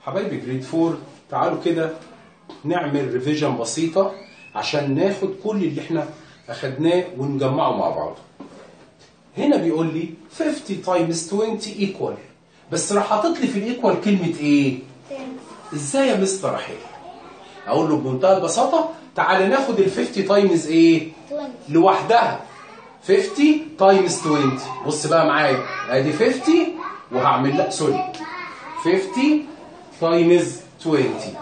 حبايبي جريد 4 تعالوا كده نعمل ريفيجن بسيطة عشان ناخد كل اللي احنا اخدناه ونجمعه مع بعض هنا بيقول لي 50 تايمز 20 ايكوال بس راح حاطط لي في الايكوال كلمة ايه؟ ازاي يا مستر رحيل؟ اقول له بمنتهى البساطة تعالى ناخد ال 50 تايمز ايه؟ لوحدها 50 تايمز 20 بص بقى معايا ادي 50 وهعمل لا سوري 50 تايمز 20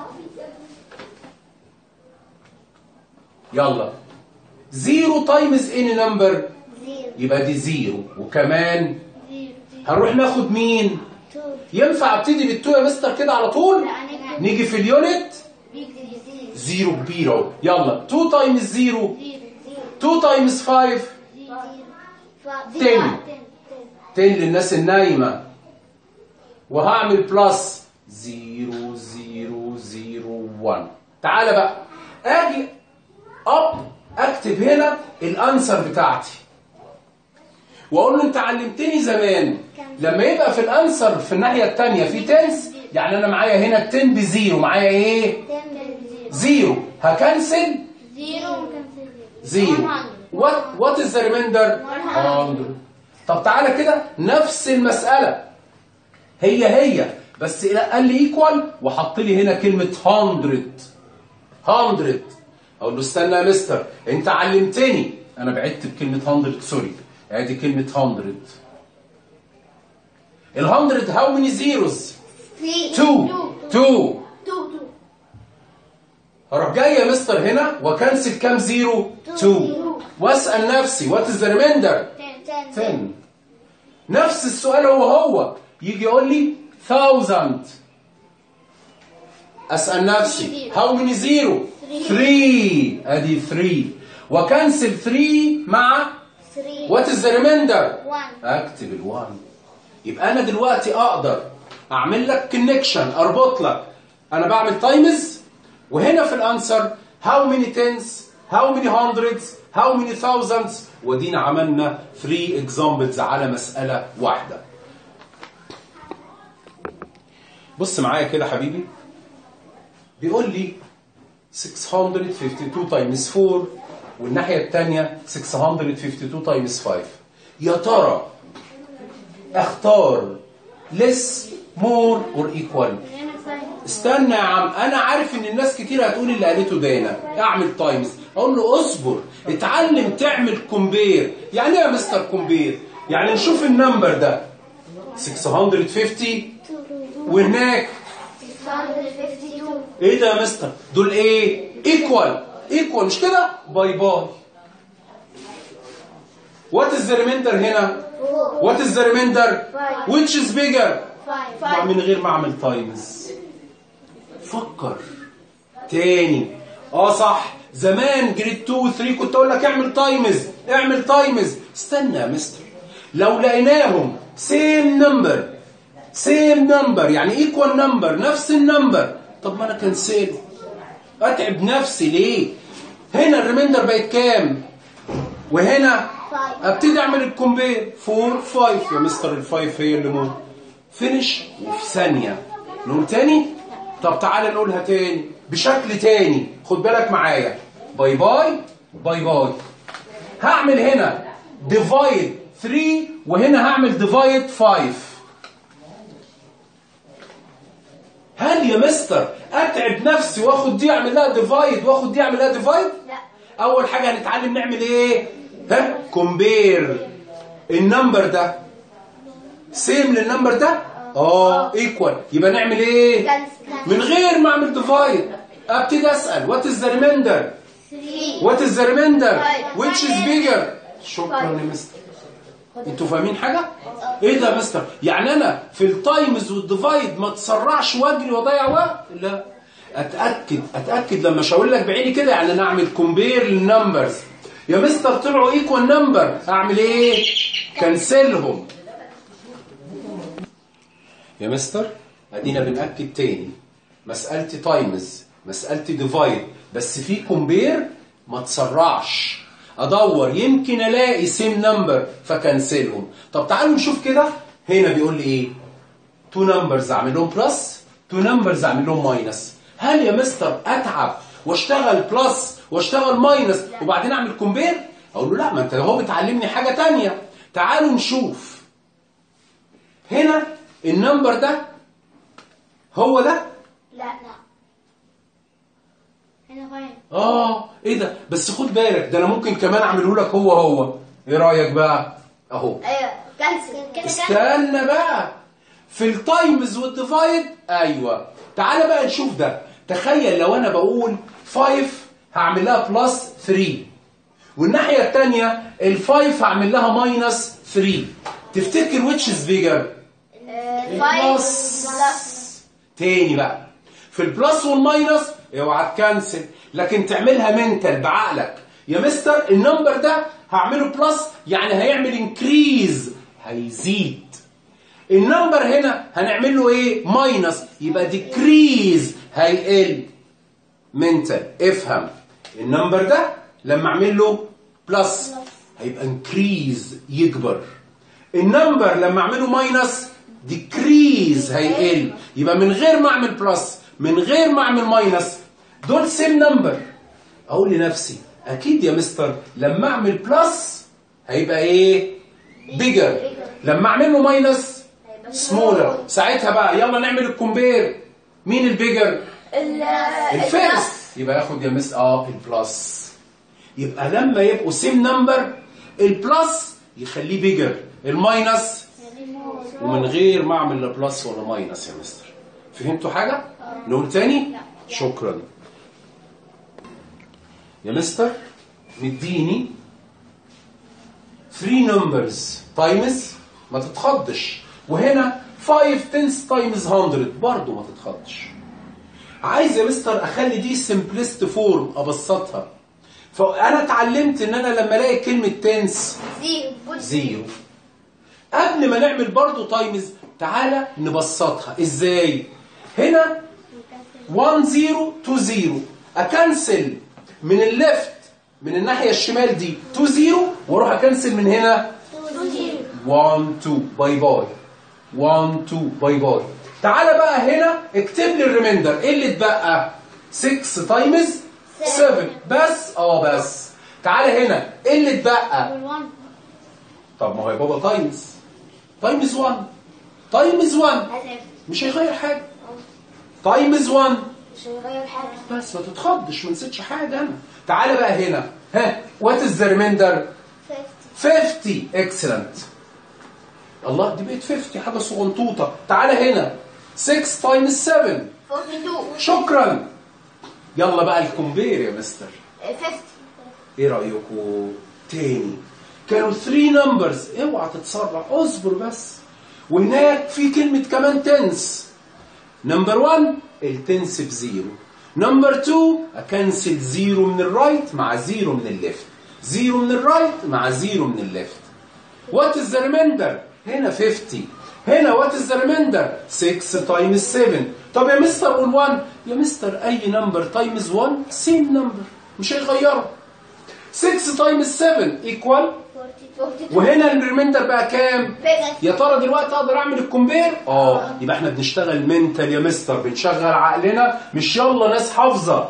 يلا 0 تايمز اني نمبر يبقى دي 0 وكمان هنروح ناخد مين ينفع ابتدي بالتو يا مستر كده على طول نيجي في اليونت 0 كبير اهو يلا 2 تايمز 0 2 تايمز 5 10 للناس النايمة وهعمل بلس 0 0 0 1 تعالى بقى اجي اب اكتب هنا الانسر بتاعتي واقول له انت علمتني زمان لما يبقى في الانسر في الناحيه الثانيه في تنس يعني انا معايا هنا التن بزيرو معايا ايه زيرو هكنسل زيرو وات وات از ذا ريميندر 100 طب تعالى كده نفس المساله هي هي بس قال لي ايكوال وحط لي هنا كلمه 100 100 اقول له استنى يا مستر انت علمتني انا بعدت بكلمه 100 سوري ادي كلمه 100 ال 100 هاو ماني زيروز 2 2 هروح جاي يا مستر هنا واكنسل كام زيرو 2 واسال نفسي وات از ذا ريميندر 10 نفس السؤال هو هو يجي يقول لي 1000 اسال نفسي هاو ماني زيرو 3 ادي 3 وكنسل 3 مع وات از ذا ريميندر اكتب ال1 يبقى انا دلوقتي اقدر اعمل لك كونكشن اربط لك انا بعمل تايمز وهنا في الانسر هاو ماني تنس هاو ماني هندردز هاو ماني ثاوزندز ودينا عملنا 3 اكزامبلز على مساله واحده بص معايا كده حبيبي بيقول لي 652 تايمز 4 والناحيه الثانيه 652 تايمز 5 يا ترى اختار less more or equal استنى يا عم انا عارف ان الناس كتير هتقول اللي قالته دانا اعمل تايمز اقول له اصبر اتعلم تعمل كومبير يعني ايه يا مستر كومبير يعني نشوف النمبر ده 650 وهناك ايه ده يا مستر دول ايه ايكوال ايكوال مش كده باي باي وات از ذا ريميندر هنا وات از ذا ريميندر which is bigger من غير ما اعمل تايمز فكر تاني اه صح زمان جريد 2 و 3 كنت اقول لك اعمل تايمز اعمل تايمز استنى يا مستر لو لقيناهم سيم نمبر سيم نمبر يعني ايكوال نمبر نفس النمبر طب ما انا كنسله اتعب نفسي ليه هنا الريميندر بقت كام وهنا ابتدي اعمل الكومبير 4 5 يا مستر الفايف هي اللي موت فينش وفي ثانيه نقول تاني طب تعالى نقولها تاني بشكل تاني خد بالك معايا باي باي باي باي هعمل هنا ديفايد 3 وهنا هعمل ديفايد 5 هل يا مستر اتعب نفسي واخد دي اعمل لها ديفايد واخد دي اعمل لها ديفايد لا اول حاجه هنتعلم نعمل ايه ها كومبير النمبر ده سيم للنمبر ده اه ايكوال يبقى نعمل ايه من غير ما اعمل ديفايد ابتدي اسال وات از ذا ريميندر 3 وات از ذا ريميندر Five. which is bigger شكرا يا مستر انتوا فاهمين حاجه ايه ده يا مستر يعني انا في التايمز والديفايد ما تسرعش واجري واضيع وقت لا اتاكد اتاكد لما اشاور لك بعيني كده يعني انا اعمل كومبير للنمبرز يا مستر طلعوا ايكوال نمبر اعمل ايه كنسلهم يا مستر ادينا بنأكد تاني مسألتي تايمز مسألتي ديفايد بس في كومبير ما تسرعش ادور يمكن الاقي سيم نمبر فكنسلهم طب تعالوا نشوف كده هنا بيقول لي ايه تو نمبرز اعمل لهم بلس تو نمبرز اعمل لهم ماينس هل يا مستر اتعب واشتغل بلس واشتغل ماينس وبعدين اعمل كومبير اقول له لا ما انت اهو بتعلمني حاجه تانية تعالوا نشوف هنا النمبر ده هو ده لا لا هنا فاين اه ايه ده بس خد بالك ده انا ممكن كمان اعمله لك هو هو ايه رايك بقى اهو ايوه كنسل كده كده استنى بقى في التايمز والديفايد ايوه تعالى بقى نشوف ده تخيل لو انا بقول 5 هعمل لها بلس 3 والناحيه الثانيه ال5 هعمل لها ماينس 3 تفتكر which is bigger البلس تاني بقى في البلس والماينس اوعى تكنسل لكن تعملها منتال بعقلك يا مستر النمبر ده هعمله بلس يعني هيعمل انكريز هيزيد النمبر هنا هنعمل له ايه ماينس يبقى ديكريز هيقل منتال افهم النمبر ده لما اعمل له بلس هيبقى انكريز يكبر النمبر لما اعمله ماينس ديكريز هيقل يبقى من غير ما اعمل بلس من غير ما اعمل ماينس دول سيم نمبر اقول لنفسي اكيد يا مستر لما اعمل بلس هيبقى ايه بيجر لما اعمل له ماينس سمولر ساعتها بقى يلا نعمل الكومبير مين البيجر الفيرست يبقى ياخد يا مس اه البلس يبقى لما يبقوا سيم نمبر البلس يخليه بيجر الماينس ومن غير ما اعمل لا بلس ولا ماينس يا مستر فهمتوا حاجه نقول تاني شكرا يا مستر مديني 3 نمبرز تايمز ما تتخضش وهنا 5 تنس تايمز 100 برضه ما تتخضش عايز يا مستر اخلي دي سمبلست فورم ابسطها فانا اتعلمت ان انا لما الاقي كلمه تنس زيرو زيرو قبل ما نعمل برضو تايمز تعالى نبسطها ازاي هنا 1 0 2 0 اكنسل من الليفت من الناحيه الشمال دي 2 0 واروح اكنسل من هنا 1 2 باي باي 1 2 باي باي تعالى بقى هنا اكتب لي الريميندر ايه اللي اتبقى 6 تايمز 7 بس اه بس تعالى هنا ايه اللي اتبقى طب ما هو يا بابا تايمز تايمز 1 تايمز 1 مش هيغير حاجه تايمز 1 مش هيغير حاجة بس ما تتخضش ما نسيتش حاجه انا تعالى بقى هنا ها وات از ذا ريميندر 50 اكسلنت الله دي بقت 50 حاجه صغنطوطه تعالى هنا 6 تايمز 7 42 شكرا يلا بقى الكومبير يا مستر 50 ايه رايكم تاني كانوا 3 نمبرز اوعى تتسرع اصبر بس وهناك في كلمه كمان تنس نمبر 1 التنس بزيرو نمبر 2 اكنسل زيرو من الرايت مع زيرو من الليفت زيرو من الرايت مع زيرو من الليفت وات از ذا ريميندر هنا 50 هنا وات از ذا ريميندر 6 تايمز 7 طب يا مستر قول 1 يا مستر اي نمبر تايمز 1 سيم نمبر مش هيغيره 6 تايمز 7 ايكوال 42 وهنا الريميندر بقى كام 50 يا ترى دلوقتي اقدر اعمل الكومبير اه يبقى احنا بنشتغل منتال يا مستر بنشغل عقلنا مش يلا ناس حافظه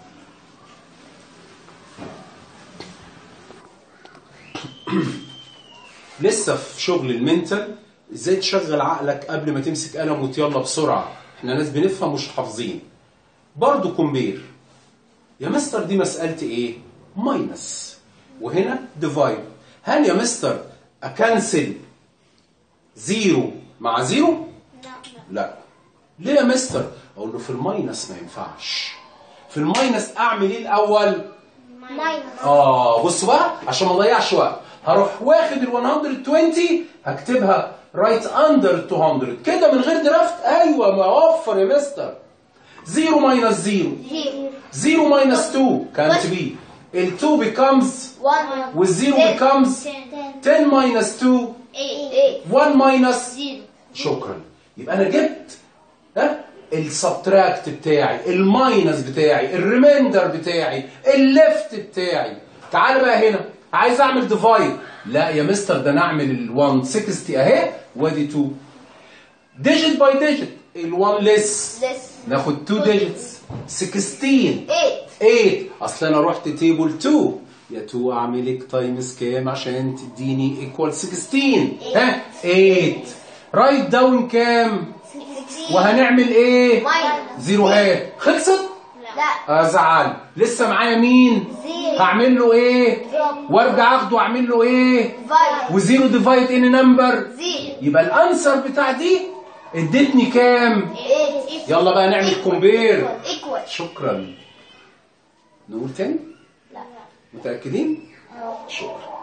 لسه في شغل المنتال ازاي تشغل عقلك قبل ما تمسك قلم وتيلا بسرعه احنا ناس بنفهم مش حافظين برضو كومبير يا مستر دي مسألتي ايه ماينس وهنا ديفايد هل يا مستر اكنسل زيرو مع زيرو لا ليه يا مستر اقول له في الماينس ما ينفعش في الماينس اعمل ايه الاول ماينس اه بص بقى عشان ما اضيعش وقت هروح واخد ال 120 هكتبها رايت اندر 200 كده من غير درافت ايوه ما اوفر يا مستر 0 ماينس 0 زيرو 0 ماينس 2 كانت بي ال 2 becomes 1 والزيرو becomes 10 ماينس 2 8 1 ماينس زيرو شكرا يبقى انا جبت ها السبتراكت بتاعي الماينس بتاعي الريميندر بتاعي الليفت بتاعي تعال بقى هنا عايز اعمل ديفايد لا يا مستر ده انا اعمل ال 160 اهي وادي 2 ديجيت باي ديجيت ال1 لس Less. ناخد 2 ديجيتس 16 Eight. 8 اصل انا رحت تيبل 2 يا 2 اعمل لك تايمز كام عشان تديني ايكوال 16 ها 8 رايت داون كام Sixteen. وهنعمل ايه Minus. زيروهات خلصت لا. ازعل لسه معايا مين زيرو. هعمل له ايه Drop. وارجع اخده واعمل له ايه Five. وزيرو ديفايد ان نمبر Zero. يبقى الانسر بتاع دي ادتني كام Eight. يلا بقى نعمل Equal. كومبير Equal. Equal. شكرا نقول تاني لا. متأكدين No. شكرا